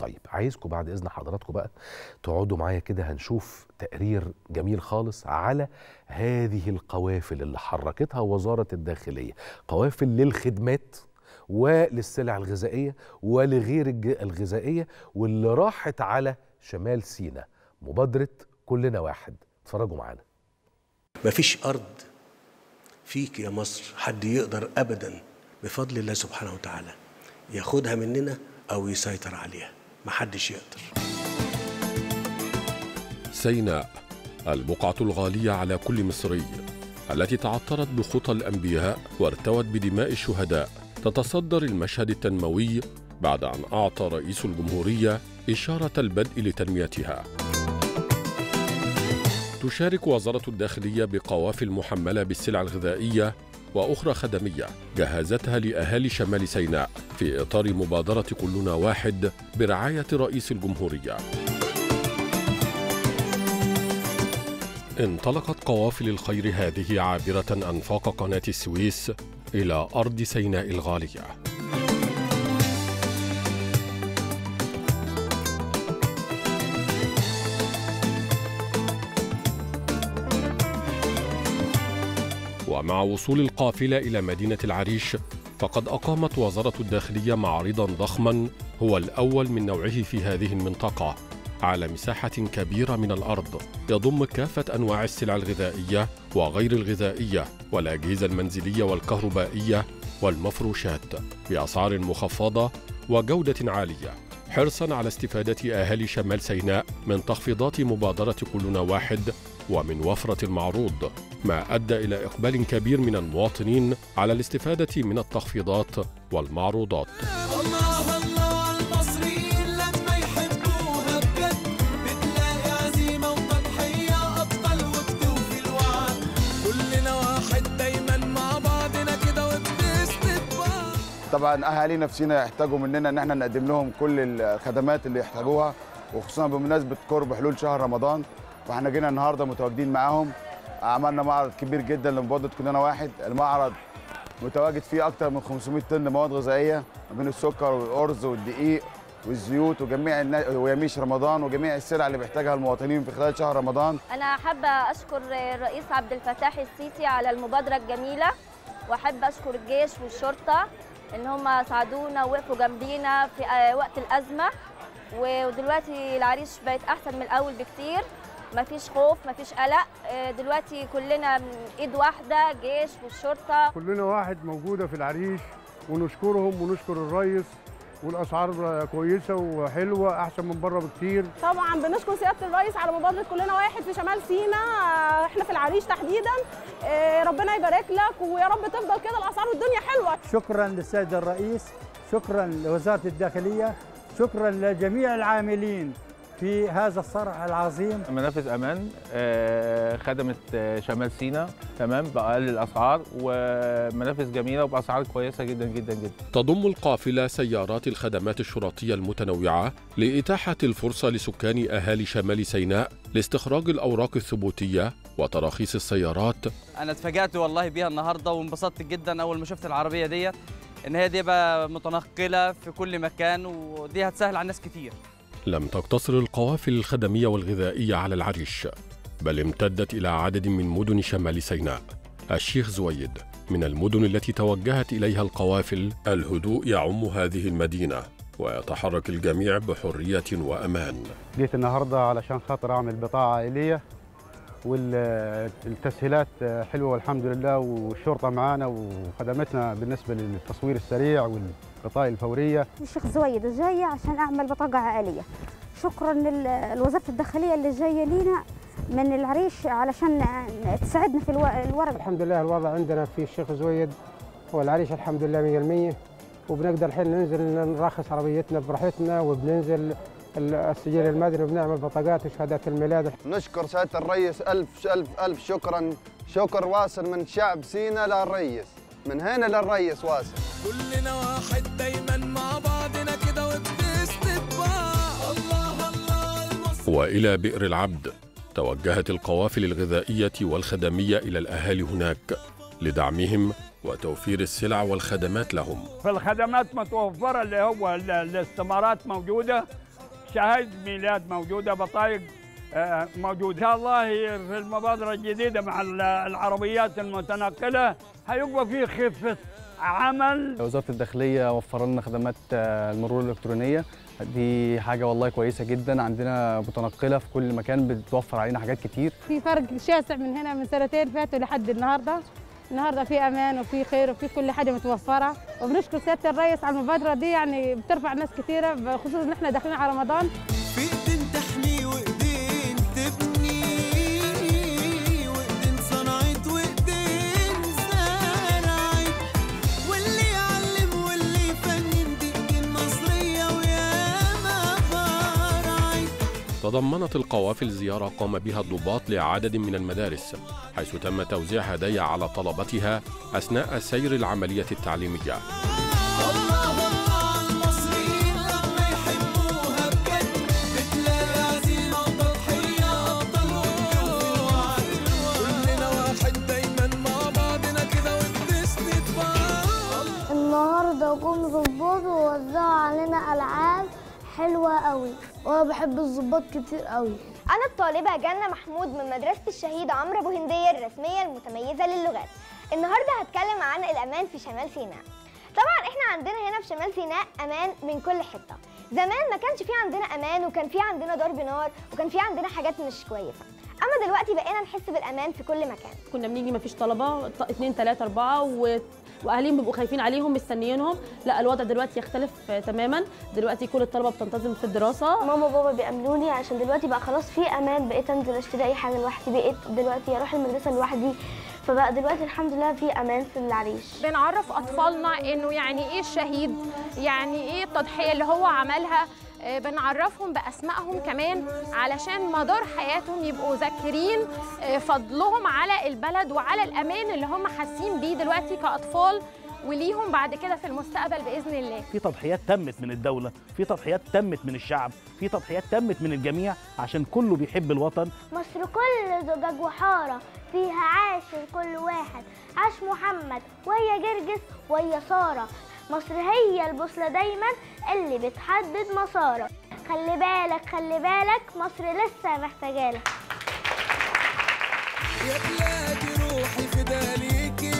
طيب عايزكم بعد اذن حضراتكم بقى تقعدوا معايا كده هنشوف تقرير جميل خالص على هذه القوافل اللي حركتها وزاره الداخليه قوافل للخدمات وللسلع الغذائيه ولغير الج- الغذائيه واللي راحت على شمال سيناء مبادره كلنا واحد اتفرجوا معانا مفيش أرض فيك يا مصر حد يقدر أبدا بفضل الله سبحانه وتعالى ياخدها مننا أو يسيطر عليها محدش يقدر سيناء البقعة الغالية على كل مصري التي تعطرت بخطى الأنبياء وارتوت بدماء الشهداء تتصدر المشهد التنموي بعد أن أعطى رئيس الجمهورية إشارة البدء لتنميتها تشارك وزارة الداخلية بقوافل محملة بالسلع الغذائية وأخرى خدمية جهزتها لأهالي شمال سيناء في إطار مبادرة كلنا واحد برعاية رئيس الجمهورية انطلقت قوافل الخير هذه عابرة أنفاق قناة السويس إلى أرض سيناء الغالية ومع وصول القافلة إلى مدينة العريش فقد أقامت وزارة الداخلية معرضا ضخما هو الأول من نوعه في هذه المنطقة على مساحة كبيرة من الأرض يضم كافة أنواع السلع الغذائية وغير الغذائية والأجهزة المنزلية والكهربائية والمفروشات بأسعار مخفضة وجودة عالية حرصا على استفادة أهالي شمال سيناء من تخفيضات مبادرة كلنا واحد ومن وفرة المعروض ما أدى إلى إقبال كبير من المواطنين على الاستفادة من التخفيضات والمعروضات الله الله المصريين لما يحبوها بجد بتلاقي عزيمة وتضحية أبطال وبتوفي الوعد كلنا واحد دايما مع بعضنا كده وبنسند بعض طبعا اهالينا في سينا يحتاجوا مننا ان احنا نقدم لهم كل الخدمات اللي يحتاجوها وخصوصا بمناسبه قرب حلول شهر رمضان فاحنا جينا النهارده متواجدين معاهم عملنا معرض كبير جدا لمبادره كلنا واحد المعرض متواجد فيه اكتر من 500 طن مواد غذائيه ما بين السكر والارز والدقيق والزيوت وجميع النا... ويميش رمضان وجميع السلع اللي بيحتاجها المواطنين في خلال شهر رمضان أنا حابة أشكر الرئيس عبد الفتاح السيسي على المبادرة الجميلة وأحب أشكر الجيش والشرطة إن هم ساعدونا ووقفوا جنبينا في آه، وقت الأزمة ودلوقتي العريش بقت أحسن من الأول بكتير مفيش خوف مفيش قلق آه، دلوقتي كلنا من إيد واحدة جيش والشرطة كلنا واحد موجودة في العريش ونشكرهم ونشكر الريس والأسعار كويسة وحلوة أحسن من بره بكتير طبعا بنشكر سياده الرئيس على مبادره كلنا واحد في شمال سيناء آه، احنا في العريش تحديدا آه، ربنا يبارك لك ويا رب تفضل كده الاسعار والدنيا حلوه شكرا للسيد الرئيس شكرا لوزارة الداخلية شكرا لجميع العاملين في هذا الصرع العظيم منافذ امان آه، خدمت آه، شمال سيناء تمام باقل الاسعار ومنافذ جميله وباسعار كويسه جدا جدا جدا تضم القافلة سيارات الخدمات الشرطية المتنوعة لإتاحة الفرصة لسكان أهالي شمال سيناء لاستخراج الأوراق الثبوتية وتراخيص السيارات انا اتفاجأت والله بيها النهارده وانبسطت جدا اول ما شفت العربيه ديت ان هي دي بقى متنقله في كل مكان ودي هتسهل على ناس كتير لم تقتصر القوافل الخدمية والغذائية على العريش بل امتدت إلى عدد من مدن شمال سيناء الشيخ زويد من المدن التي توجهت إليها القوافل الهدوء يعم هذه المدينة ويتحرك الجميع بحرية وأمان جيت النهاردة علشان خاطر أعمل بطاقة عائلية والتسهيلات حلوة والحمد لله والشرطة معانا وخدمتنا بالنسبة للتصوير السريع والبطاقة الفورية الشيخ زويد جاية عشان أعمل بطاقة عائلية شكرا لل- لوزارة الداخلية اللي جاية لينا من العريش علشان تساعدنا في الو- الورق الحمد لله الوضع عندنا في الشيخ زويد والعريش الحمد لله 100% وبنقدر الحين ننزل نرخص عربيتنا براحتنا وبننزل السجل المدني وبنعمل بطاقات وشهادات الميلاد نشكر سياده الرئيس الف الف الف شكرا شكر واصل من شعب سينا للرئيس من هنا للرئيس واصل كلنا واحد دايما مع بعضنا كده وبنسند بعض الله الله المصريين وإلى بئر العبد توجهت القوافل الغذائية والخدمية إلى الأهالي هناك لدعمهم وتوفير السلع والخدمات لهم فالخدمات متوفرة اللي هو ال- الاستمارات موجودة شهاده ميلاد موجوده بطايق آه، موجود ان شاء الله هي في المبادره الجديده مع ال- العربيات المتنقله هيبقى في خفه عمل وزارة الداخلية وفر لنا خدمات آه، المرور الإلكترونية دي حاجة والله كويسة جدا عندنا متنقلة في كل مكان بتوفر علينا حاجات كتير في فرق شاسع من هنا من سنتين فاتوا لحد النهارده النهارده في امان وفي خير وفي كل حاجه متوفره وبنشكر سياده الرئيس على المبادره دي يعني بترفع ناس كثيره خصوصا ان احنا داخلين على رمضان في ايدين تحمي وايدين تبني وايدين صنعت وايدين زرعت واللي يعلم واللي يفنن دي ايدين مصرية وياما فرعت تضمنت القوافل زيارة قام بها الضباط لعدد من المدارس حيث تم توزيع هدايا على طلبتها أثناء سير العملية التعليمية الله الله على المصريين لما يحبوها بجد بتلاقي عزيمة وتضحية أبطال وعد كلنا واحد دايما مع بعضنا كده وبنسند بعض النهارده جم ظباط ووزعوا علينا العاب حلوه قوي وانا بحب الظباط كتير قوي أنا الطالبة جنة محمود من مدرسة الشهيد عمرو أبو هندية الرسمية المتميزة للغات. النهاردة هتكلم عن الأمان في شمال سيناء. طبعا احنا عندنا هنا في شمال سيناء أمان من كل حتة. زمان ما كانش في عندنا أمان وكان في عندنا ضرب نار وكان في عندنا حاجات مش كويسة. أما دلوقتي بقينا نحس بالأمان في كل مكان. كنا بنيجي مفيش طلبه ط- اتنين تلاته اربعه و... واهاليهم بيبقوا خايفين عليهم مستنيينهم لا الوضع دلوقتي يختلف آه، تماما دلوقتي كل الطلبه بتنتظم في الدراسه ماما وبابا بيأمنوني عشان دلوقتي بقى خلاص في امان بقيت انزل اشتري اي حاجه لوحدي بقيت دلوقتي اروح المدرسه لوحدي فبقى دلوقتي الحمد لله في امان في العريش بنعرف اطفالنا انه يعني ايه الشهيد يعني ايه التضحيه اللي هو عملها آه، بنعرفهم باسمائهم كمان علشان مدار حياتهم يبقوا ذاكرين آه، فضلهم على البلد وعلى الامان اللي هم حاسين بيه دلوقتي كاطفال وليهم بعد كده في المستقبل باذن الله في تضحيات تمت من الدولة في تضحيات تمت من الشعب في تضحيات تمت من الجميع عشان كله بيحب الوطن مصر كل زجاج وحاره فيها عاش كل واحد عاش محمد وهي جرجس وهي ساره مصر هي البوصله دايما اللي بتحدد مسارك خلي بالك خلي بالك مصر لسه محتاجالك يا بلادي روحي فداليكي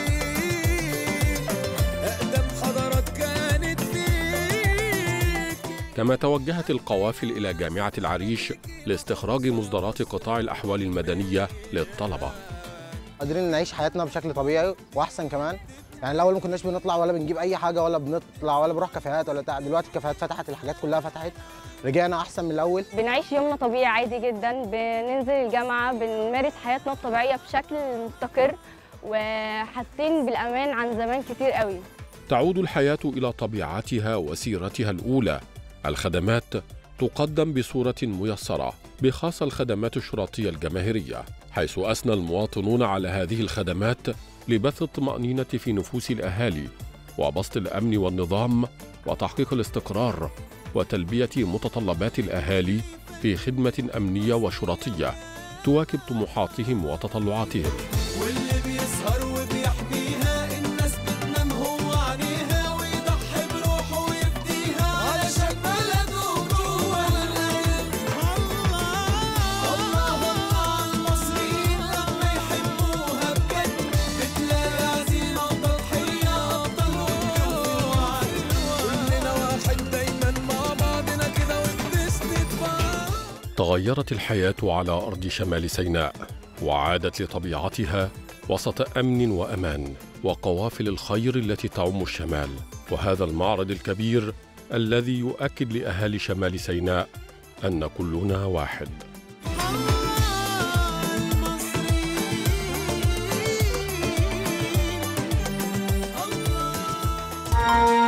أقدم حضارات كانت فيك كما توجهت القوافل إلى جامعة العريش لاستخراج مصدرات قطاع الأحوال المدنية للطلبة قادرين نعيش حياتنا بشكل طبيعي واحسن كمان يعني الاول ما كناش بنطلع ولا بنجيب اي حاجه ولا بنطلع ولا بنروح كافيهات ولا بتاع دلوقتي الكافيهات فتحت الحاجات كلها فتحت رجعنا احسن من الاول بنعيش يومنا طبيعي عادي جدا بننزل الجامعة بنمارس حياتنا الطبيعية بشكل مستقر وحاسين بالأمان عن زمان كتير قوي تعود الحياة إلى طبيعتها وسيرتها الأولى الخدمات تقدم بصورة ميسرة بخاصة الخدمات الشرطية الجماهيرية حيث أثنى المواطنون على هذه الخدمات لبث الطمأنينة في نفوس الأهالي وبسط الأمن والنظام وتحقيق الاستقرار وتلبية متطلبات الأهالي في خدمة أمنية وشرطية تواكب طموحاتهم وتطلعاتهم واللي بيسهر وبيحميها الناس بتنام هو عليها ويضحي بروحه ويفديها علشان بلده جوه القلب الله الله على المصريين لما يحبوها بجد بتلاقي عزيمة وتضحية أبطال وعد كلنا واحد دايما مع بعضنا كده وبنسند بعض تغيرت الحياة على أرض شمال سيناء وعادت لطبيعتها وسط أمن وأمان وقوافل الخير التي تعم الشمال وهذا المعرض الكبير الذي يؤكد لأهالي شمال سيناء أن كلنا واحد